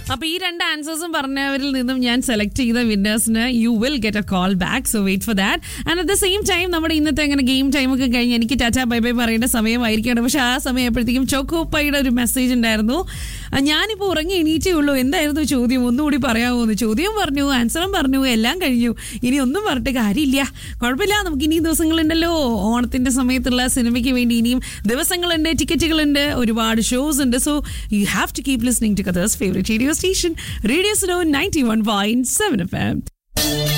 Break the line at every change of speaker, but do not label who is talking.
അപ്പൊ ഈ രണ്ട് ആൻസേഴ്സും പറഞ്ഞവരിൽ നിന്നും ഞാൻ സെലക്ട് ചെയ്ത വിന്നേഴ്സിന് you will get a call back so wait for that and at the same time നമ്മുടെ ഇന്നത്തെ അങ്ങനെ ഗെയിം ടൈം ഒക്കെ കഴിഞ്ഞ് എനിക്ക് ടാറ്റാ ബൈ ബൈ പറയേണ്ട സമയമായിരിക്കണം പക്ഷെ ആ സമയപ്പോഴത്തേക്കും ചോക്കോപ്പയുടെ ഒരു മെസ്സേജ് ഉണ്ടായിരുന്നു ആ, ഞാനിപ്പോ ഉറങ്ങി എണീറ്റേ ഉള്ളൂ എന്തായിരുന്നു ചോദ്യം ഒന്നുകൂടി പറയാമോ എന്ന് ചോദ്യം പറഞ്ഞു ആൻസറും പറഞ്ഞു എല്ലാം കഴിഞ്ഞു ഇനി ഒന്നും പറഞ്ഞിട്ട് കാര്യമില്ല കുഴപ്പമില്ല നമുക്ക് ഇനിയും ദിവസങ്ങളുണ്ടല്ലോ ഓണത്തിന്റെ സമയത്തുള്ള സിനിമയ്ക്ക് വേണ്ടി ഇനിയും ദിവസങ്ങളുണ്ട് ടിക്കറ്റുകളുണ്ട് ഒരുപാട് ഷോസ് ഉണ്ട് so you have to keep listening to കഥേഴ്സ് favourite radio station radio slow ninety one point seven F M